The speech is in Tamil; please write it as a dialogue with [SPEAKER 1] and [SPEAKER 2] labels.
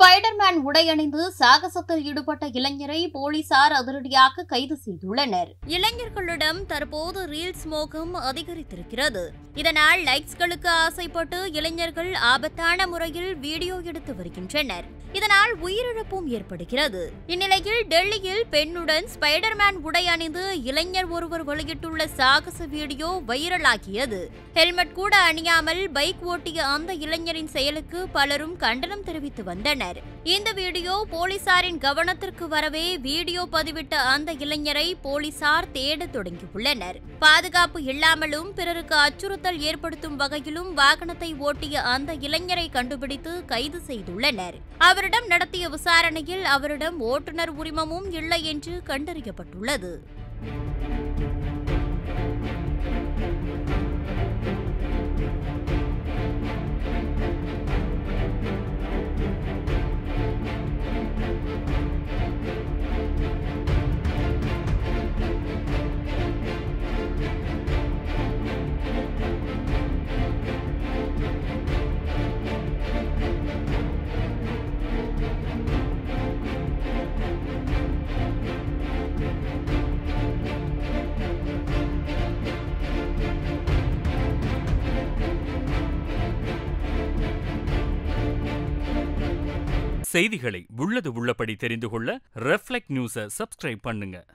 [SPEAKER 1] ஸ்பைடர்மேன் உடை அணிந்து சாகசத்தில் ஈடுபட்ட இளைஞரை போலீசார் அதிரடியாக கைது செய்துள்ளனர் இளைஞர்களிடம் தற்போது ரீல்ஸ் மோகம் அதிகரித்திருக்கிறது இதனால் லைக்ஸ்களுக்கு ஆசைப்பட்டு இளைஞர்கள் ஆபத்தான முறையில் வீடியோ எடுத்து வருகின்றனர் இதனால் உயிரிழப்பும் ஏற்படுகிறது இந்நிலையில் டெல்லியில் பெண்ணுடன் ஸ்பைடர்மேன் உடை அணிந்து இளைஞர் ஒருவர் வெளியிட்டுள்ள சாகச வீடியோ வைரலாகியது ஹெல்மெட் கூட அணியாமல் பைக் ஓட்டிய அந்த இளைஞரின் செயலுக்கு பலரும் கண்டனம் தெரிவித்து வந்தனர் இந்த வீடியோ போலீசாரின் கவனத்திற்கு வரவே வீடியோ பதிவிட்ட அந்த இளைஞரை போலீசார் தேடத் தொடங்கியுள்ளனர் பாதுகாப்பு இல்லாமலும் பிறருக்கு அச்சுறுத்தல் ஏற்படுத்தும் வகையிலும் வாகனத்தை ஓட்டிய அந்த இளைஞரை கண்டுபிடித்து கைது செய்துள்ளனர் அவரிடம் நடத்திய விசாரணையில் அவரிடம் ஓட்டுநர் உரிமமும் இல்லை என்று கண்டறியப்பட்டுள்ளது
[SPEAKER 2] செய்திகளை உள்ளது உள்ளபடி தெரிந்து கொள்ள ரெஃப்ளெக்ட் நியூஸை சப்ஸ்கிரைப் பண்ணுங்க